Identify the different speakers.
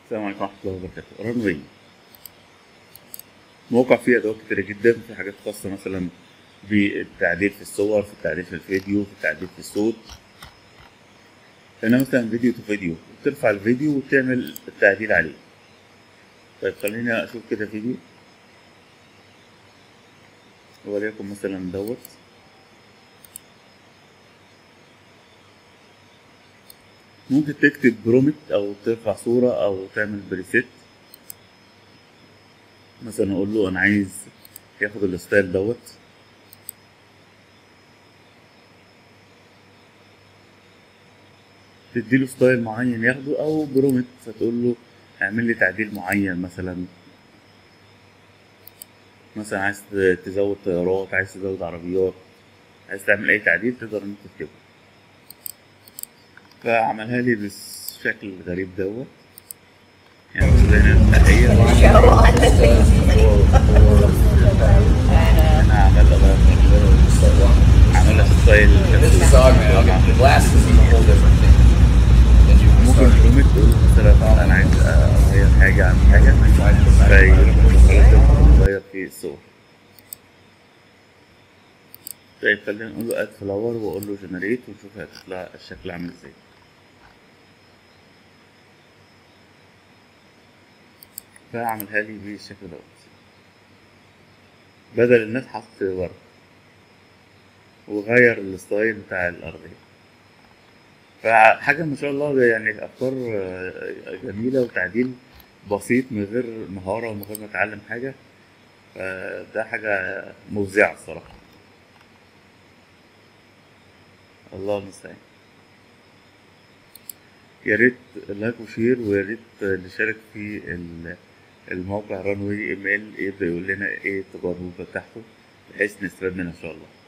Speaker 1: السلام عليكم ورحمة الله وبركاته رانوي موقع فيه أدوات كتيرة جدا في حاجات خاصة مثلا بالتعديل في الصور في التعديل في الفيديو في التعديل في الصوت هنا مثلا فيديو تو فيديو ترفع الفيديو وتعمل التعديل عليه طيب خلينا أشوف كده فيديو وليكن مثلا دوت ممكن تكتب برومت او ترفع صورة او تعمل بريسيت مثلا اقول له انا عايز ياخد الستايل دوت تديله ستايل معين ياخده او برومت فتقول له اعمل لي تعديل معين مثلا مثلا عايز تزود طيارات عايز تزود عربيات عايز تعمل اي تعديل تقدر انت تكتبه فعملها لي بالشكل الغريب دوت يعني بس زي الحقيقة انا عمل عمل ستايل
Speaker 2: This is dog man. The glasses is a whole different thing. Then you can
Speaker 1: ممكن
Speaker 2: start.
Speaker 1: تقوم تقول مثلا انا عايز اغير حاجة عن حاجة فيغير في الصور طيب خلينا نقول له اد فلاور واقول له جنريت ونشوف هتطلع الشكل عامل ازاي فعملها لي بالشكل دوت بدل الناس حط ورد وغير الستايل بتاع الأرضية فحاجة ما شاء الله ده يعني أفكار آه، جميلة وتعديل بسيط من غير مهارة ومن غير ما أتعلم حاجة فده حاجة مفزعة الصراحة الله المستعان يا ريت لايك وشير ويا ريت نشارك في ال- الموقع رانوي ايميل يبدأ يقول لنا ايه التجارب بتاعته بحيث نستفاد منها ان شاء الله